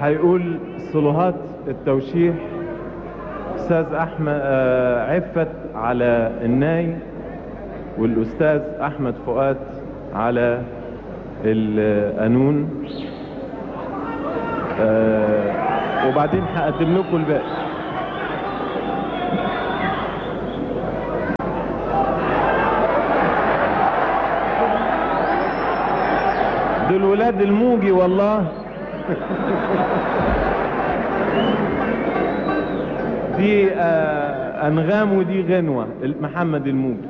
هيقول صلوهات التوشيح استاذ احمد آه، عفت على الناي والاستاذ احمد فؤاد على القانون آه، وبعدين هقدم لكم الباقي دول ولاد الموجي والله دي آه، انغام ودي غنوة محمد الموجي